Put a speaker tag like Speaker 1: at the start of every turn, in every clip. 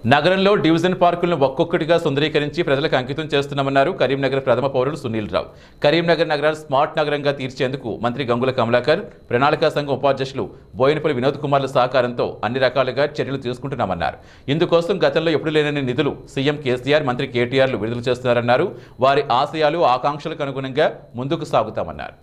Speaker 1: నగరంలో డివిజన్ పార్కులను ఒక్కొక్కటిగా సుందరీకరించి ప్రజలకు అంకితం చేస్తున్నామన్నారు కరీంనగర్ ప్రథమ పౌరుడు సునీల్ రావు కరీంనగర్ నగరాన్ని స్మార్ట్ నగరంగా తీర్చేందుకు మంత్రి గంగుల కమలాకర్ ప్రణాళికా సంఘం ఉపాధ్యక్షులు బోయినపల్లి వినోద్ కుమార్ల సహకారంతో అన్ని రకాలుగా చర్యలు తీసుకుంటున్నామన్నారు ఇందుకోసం గతంలో ఎప్పుడు లేనని నిధులు సీఎం కేసీఆర్ మంత్రి కేటీఆర్లు విడుదల చేస్తున్నారన్నారు వారి ఆశయాలు ఆకాంక్షలకు అనుగుణంగా ముందుకు సాగుతామన్నారు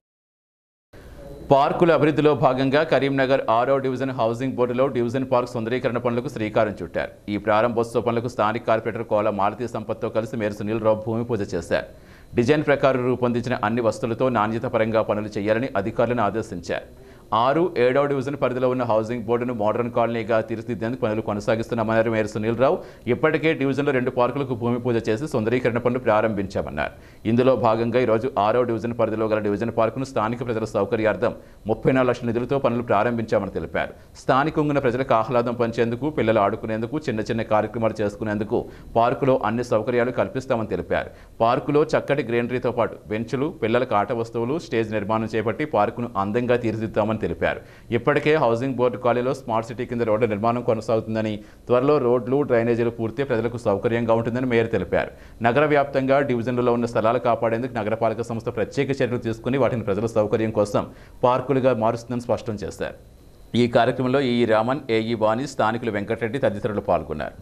Speaker 1: పార్కుల అభివృద్ధిలో భాగంగా కరీంనగర్ ఆరో డివిజన్ హౌసింగ్ బోర్డులో డివిజన్ పార్క్ సుందరీకరణ పనులకు శ్రీకారం చుట్టారు ఈ ప్రారంభోత్సవ పనులకు స్థానిక కార్పొరేటర్ కోల మాలతీ సంపత్తో కలిసి మేయర్ సునీల్ రావు భూమి పూజ చేశారు డిజైన్ ప్రకారం రూపొందించిన అన్ని వస్తువులతో నాణ్యత పరంగా పనులు చేయాలని అధికారులను ఆదేశించారు ఆరు ఏడవ డివిజన్ పరిధిలో ఉన్న హౌసింగ్ బోర్డును మోడర్న్ కాలనీగా తీర్చిదిద్దేందుకు పనులు కొనసాగిస్తున్నామన్నారు మేయర్ సునీల్ రావు ఇప్పటికే డివిజన్లో రెండు పార్కులకు భూమి పూజ చేసి సుందరీకరణ పనులు ప్రారంభించామన్నారు ఇందులో భాగంగా ఈరోజు ఆరో డివిజన్ పరిధిలో గల డివిజన్ పార్కును స్థానిక ప్రజల సౌకర్యార్థం ముప్పై నాలుగు లక్షల నిధులతో పనులు ప్రారంభించామని తెలిపారు స్థానికంగా ఉన్న ప్రజలకు ఆహ్లాదం పంచేందుకు పిల్లలు ఆడుకునేందుకు చిన్న చిన్న కార్యక్రమాలు చేసుకునేందుకు పార్కులో అన్ని సౌకర్యాలు కల్పిస్తామని తెలిపారు పార్కులో చక్కటి గ్రీనరీతో పాటు బెంచులు పిల్లలకు ఆట వస్తువులు స్టేజ్ నిర్మాణం చేపట్టి పార్కును అందంగా తీర్చిదిద్దామని తెలిపారు ఇప్పటికే హౌసింగ్ బోర్డు కాలనీలో స్మార్ట్ సిటీ కింద రోడ్ల నిర్మాణం కొనసాగుతుందని త్వరలో రోడ్లు డ్రైనేజీలు పూర్తి ప్రజలకు సౌకర్యంగా ఉంటుందని మేయర్ తెలిపారు నగర వ్యాప్తంగా డివిజన్లలో ఉన్న స్థలాలు కాపాడేందుకు నగరపాలక సంస్థ ప్రత్యేక చర్యలు తీసుకుని వాటిని ప్రజల సౌకర్యం కోసం పార్కులుగా మారుస్తుందని స్పష్టం చేశారు ఈ కార్యక్రమంలో ఈ రామన్ ఏఈ వాణి స్థానికులు వెంకటరెడ్డి తదితరులు పాల్గొన్నారు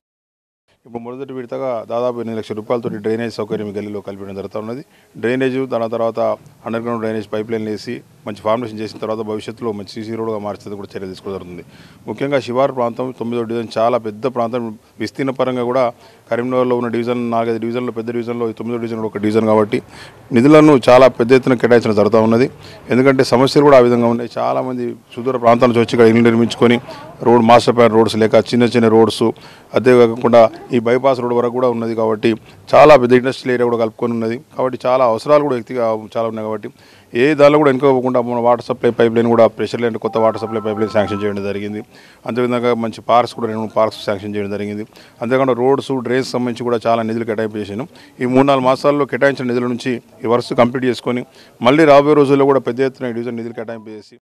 Speaker 2: ఇప్పుడు మొదటి విడతగా దాదాపు ఎనిమిది లక్షల రూపాయలతో డ్రైనేజ్ సౌకర్యం ఈ గల్లీలో కల్పించడం జరుగుతూ ఉన్నది డ్రైనేజ్ దాని తర్వాత underground drainage pipeline వేసి మంచి ఫార్మేషన్ చేసిన తర్వాత భవిష్యత్తులో మంచి సీసీ రోడ్గా మార్చేది కూడా చర్య తీసుకోవడం జరుగుతుంది ముఖ్యంగా శివారు ప్రాంతం తొమ్మిదో డివిజన్ చాలా పెద్ద ప్రాంతం విస్తీర్ణ పరంగా కూడా కరీంనగర్లో ఉన్న డివిజన్ నాలుగైదు డివిజన్లో పెద్ద డివిజన్లో ఈ తొమ్మిదో డివిజన్ ఒక డివిజన్ కాబట్టి నిధులను చాలా పెద్ద ఎత్తున కేటాయించడం జరుగుతూ ఉన్నది ఎందుకంటే సమస్యలు కూడా ఆ విధంగా ఉన్నాయి చాలామంది సుదూర ప్రాంతాల నుంచి వచ్చి ఇక్కడ ఇల్లు నిర్మించుకొని రోడ్ మాస్టర్ ప్లాన్ రోడ్స్ లేక చిన్న చిన్న రోడ్స్ అదే కాకుండా ఈ బైపాస్ రోడ్ వరకు కూడా ఉన్నది కాబట్టి చాలా పెద్ద ఇండస్ట్రియల్ ఏరియా కూడా కలుపుకొని ఉన్నది కాబట్టి చాలా అవసరాలు కూడా వ్యక్తిగా చాలా ఉన్నాయి కాబట్టి ఏ దానిలో కూడా వెనుకోకుండా మన వాటర్ సప్లై పైప్ లైన్ కూడా ప్రెషర్ లైన్ కొత్త water supply pipeline sanction చేయడం జరిగింది అంతేవిధంగా మంచి పార్క్స్ కూడా రెండు మూడు పార్క్స్ శాంక్షన్ చేయడం జరిగింది అంతేకాకుండా రోడ్స్ డ్రైన్స్ సంబంధించి కూడా చాలా నిధులు కేటాయింపు చేశాను ఈ మూడు నాలుగు మాసాల్లో కేటాయించిన నిధుల నుంచి ఈ వర్క్ కంప్లీట్ చేసుకొని మళ్ళీ రాబోయే రోజుల్లో కూడా పెద్ద ఎత్తున ఈ డివిజన్ నిధులు కేటాయింపు చేసి